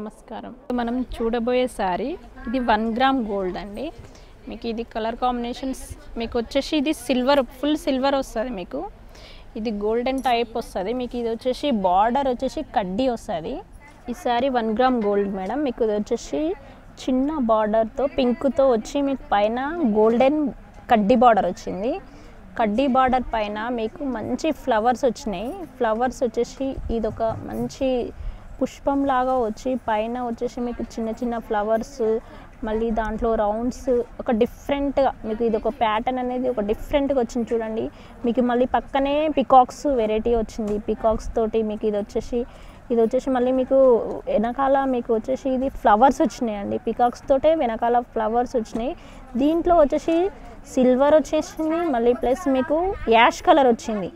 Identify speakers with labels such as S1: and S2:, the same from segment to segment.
S1: నమస్కారం మనం చూడబోయే శారీ ఇది వన్ గ్రామ్ గోల్డ్ అండి మీకు ఇది కలర్ కాంబినేషన్స్ మీకు వచ్చేసి ఇది సిల్వర్ ఫుల్ సిల్వర్ వస్తుంది మీకు ఇది గోల్డెన్ టైప్ వస్తుంది మీకు ఇది వచ్చేసి బార్డర్ వచ్చేసి కడ్డీ వస్తుంది ఈ sari one gram gold madam మీకు ఇది వచ్చేసి చిన్న బార్డర్తో పింక్తో వచ్చి మీకు పైన గోల్డెన్ కడ్డీ బార్డర్ వచ్చింది కడ్డీ బార్డర్ పైన మీకు మంచి ఫ్లవర్స్ వచ్చినాయి ఫ్లవర్స్ వచ్చేసి ఇది ఒక మంచి పుష్పం లాగా వచ్చి పైన వచ్చేసి మీకు చిన్న చిన్న ఫ్లవర్స్ మళ్ళీ దాంట్లో రౌండ్స్ ఒక డిఫరెంట్గా మీకు ఇది ఒక ప్యాటర్న్ అనేది ఒక డిఫరెంట్గా వచ్చింది చూడండి మీకు మళ్ళీ పక్కనే పికాక్స్ వెరైటీ వచ్చింది పికాక్స్ తోటి మీకు ఇది వచ్చేసి ఇది వచ్చేసి మళ్ళీ మీకు వెనకాల మీకు వచ్చేసి ఇది ఫ్లవర్స్ వచ్చినాయండి పికాక్స్ తోటే వెనకాల ఫ్లవర్స్ వచ్చినాయి దీంట్లో వచ్చేసి సిల్వర్ వచ్చేసింది మళ్ళీ ప్లస్ మీకు యాష్ కలర్ వచ్చింది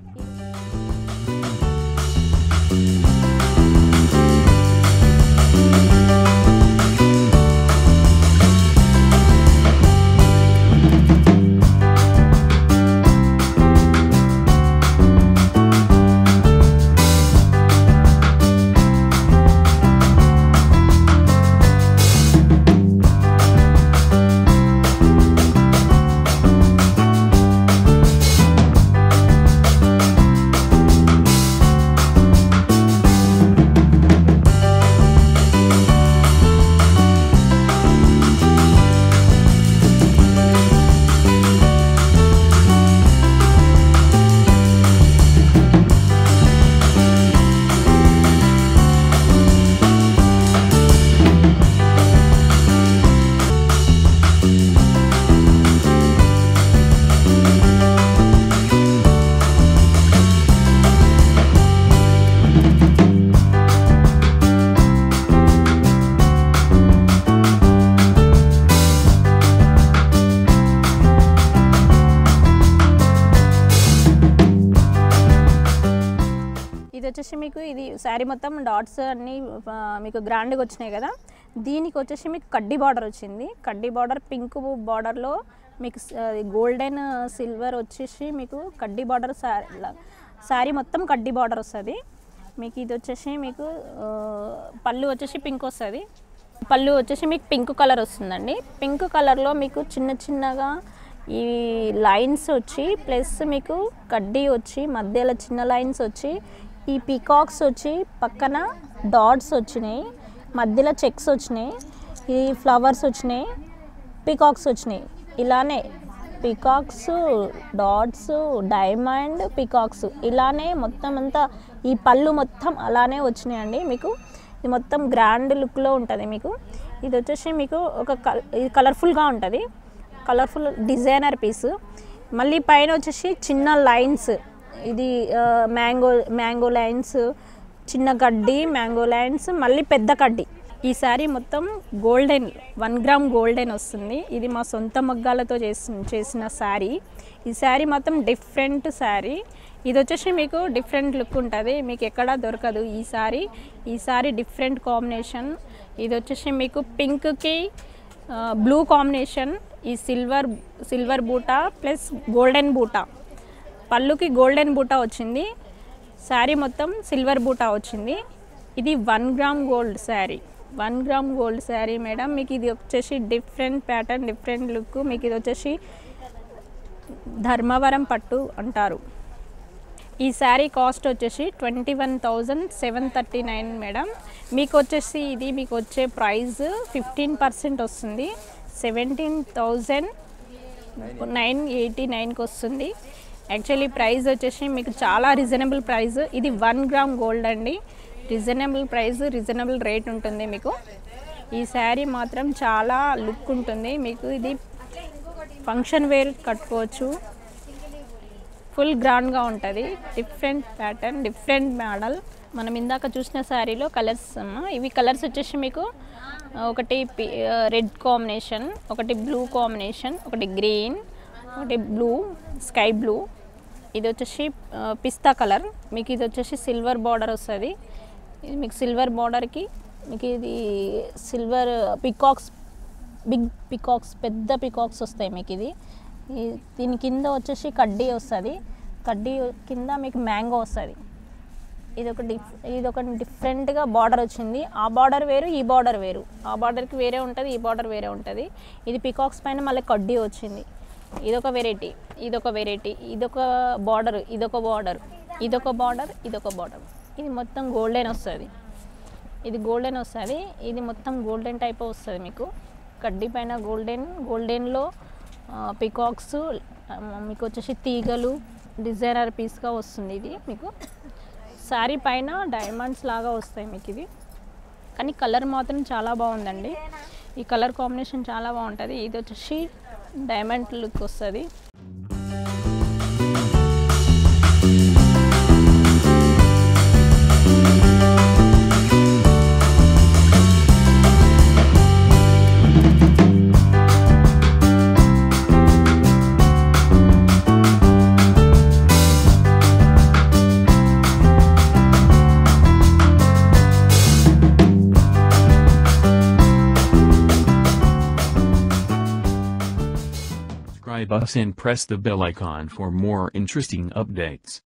S1: ఇది వచ్చేసి మీకు ఇది శారీ మొత్తం డాట్స్ అన్నీ ఆ, మీకు గ్రాండ్గా వచ్చినాయి కదా దీనికి వచ్చేసి మీకు కడ్డీ బార్డర్ వచ్చింది కడ్డీ బార్డర్ పింక్ బార్డర్లో మీకు గోల్డెన్ సిల్వర్ వచ్చేసి మీకు కడ్డీ బార్డర్ శారీ మొత్తం కడ్డీ బార్డర్ వస్తుంది మీకు ఇది వచ్చేసి మీకు ఆ, పళ్ళు వచ్చేసి పింక్ వస్తుంది పళ్ళు వచ్చేసి మీకు పింక్ కలర్ వస్తుందండి పింక్ కలర్లో మీకు చిన్న చిన్నగా ఈ లైన్స్ వచ్చి ప్లస్ మీకు కడ్డీ వచ్చి మధ్యలో చిన్న లైన్స్ వచ్చి ఈ పీకాక్స్ వచ్చి పక్కన డాట్స్ వచ్చినాయి మధ్యలో చెక్స్ వచ్చినాయి ఈ ఫ్లవర్స్ వచ్చినాయి పీకాక్స్ వచ్చినాయి ఇలానే పీకాక్స్ డాట్స్ డైమండ్ పీకాక్స్ ఇలానే మొత్తం అంతా ఈ పళ్ళు మొత్తం అలానే వచ్చినాయండి మీకు ఇది మొత్తం గ్రాండ్ లుక్లో ఉంటుంది మీకు ఇది వచ్చేసి మీకు ఒక కల్ ఇది కలర్ఫుల్గా ఉంటుంది కలర్ఫుల్ డిజైనర్ పీస్ మళ్ళీ పైన వచ్చేసి చిన్న లైన్స్ ఇది మ్యాంగో మ్యాంగో లైన్స్ చిన్న గడ్డి మ్యాంగో లైన్స్ మళ్ళీ పెద్ద కడ్డీ ఈ శారీ మొత్తం గోల్డెన్ వన్ గ్రామ్ గోల్డెన్ వస్తుంది ఇది మా సొంత మగ్గాలతో చేసిన చేసిన శారీ ఈ శారీ మొత్తం డిఫరెంట్ శారీ ఇది వచ్చేసి మీకు డిఫరెంట్ లుక్ ఉంటుంది మీకు ఎక్కడా దొరకదు ఈ శారీ ఈ శారీ డిఫరెంట్ కాంబినేషన్ ఇది వచ్చేసి మీకు పింక్కి బ్లూ కాంబినేషన్ ఈ సిల్వర్ సిల్వర్ బూటా ప్లస్ గోల్డెన్ బూటా పళ్ళుకి గోల్డెన్ బూటా వచ్చింది శారీ మొత్తం సిల్వర్ బూటా వచ్చింది ఇది one gram gold sari one gram gold sari madam మీకు ఇది వచ్చేసి డిఫరెంట్ ప్యాటర్న్ డిఫరెంట్ లుక్ మీకు ఇది వచ్చేసి ధర్మవరం పట్టు అంటారు ఈ శారీ కాస్ట్ వచ్చేసి twenty one thousand seven thirty nine madam మీకు వచ్చేసి ఇది మీకు వచ్చే ప్రైస్ ఫిఫ్టీన్ పర్సెంట్ వస్తుంది సెవెంటీన్ థౌజండ్ నైన్ ఎయిటీ నైన్కి వస్తుంది యాక్చువల్లీ ప్రైస్ వచ్చేసి మీకు చాలా రీజనబుల్ ప్రైస్ ఇది వన్ గ్రామ్ గోల్డ్ అండి రీజనబుల్ ప్రైస్ రీజనబుల్ రేట్ ఉంటుంది మీకు ఈ శారీ మాత్రం చాలా లుక్ ఉంటుంది మీకు ఇది ఫంక్షన్ వేర్ కట్టుకోవచ్చు ఫుల్ గ్రాండ్గా ఉంటుంది డిఫరెంట్ ప్యాటర్న్ డిఫరెంట్ మోడల్ మనం ఇందాక చూసిన శారీలో కలర్స్ అమ్మ ఇవి కలర్స్ వచ్చేసి మీకు ఆ, ఒకటి రెడ్ కాంబినేషన్ ఒకటి బ్లూ కాంబినేషన్ ఒకటి గ్రీన్ ఒకటి బ్లూ స్కై బ్లూ ఇది వచ్చేసి పిస్తా కలర్ మీకు ఇది వచ్చేసి సిల్వర్ బార్డర్ వస్తుంది ఇది మీకు సిల్వర్ బార్డర్కి మీకు ఇది సిల్వర్ పికాక్స్ బిగ్ పికాక్స్ పెద్ద పికాక్స్ వస్తాయి మీకు ఇది ఈ- దీని కింద వచ్చేసి కడ్డీ వస్తుంది కడ్డీ కింద మీకు మ్యాంగో వస్తుంది ఇది ఒక డిఫ్ ఇది ఒక డిఫరెంట్గా బార్డర్ వచ్చింది ఆ బార్డర్ వేరు ఈ బార్డర్ వేరు ఆ బార్డర్కి వేరే ఉంటుంది ఈ బార్డర్ వేరే ఉంటుంది ఇది పికాక్స్ పైన మళ్ళీ కడ్డీ వచ్చింది ఇదొక వెరైటీ ఇదొక వెరైటీ ఇదొక బార్డర్ ఇదొక బార్డర్ ఇదొక బార్డర్ ఇదొక బార్డర్ ఇది మొత్తం గోల్డెన్ వస్తుంది ఇది గోల్డెన్ వస్తుంది ఇది మొత్తం గోల్డెన్ టైప్ వస్తుంది మీకు కడ్డీ పైన గోల్డెన్ గోల్డెన్లో పికాక్స్ మీకు వచ్చేసి తీగలు డిజైనర్ పీస్గా వస్తుంది ఇది మీకు శారీ పైన డైమండ్స్ లాగా వస్తాయి మీకు ఇది కానీ కలర్ మాత్రం చాలా బాగుందండి ఈ కలర్ కాంబినేషన్ చాలా బాగుంటుంది ఇది వచ్చేసి డైమండ్ లుక్ వస్తుంది
S2: Subscribe us and press the bell icon for more interesting updates.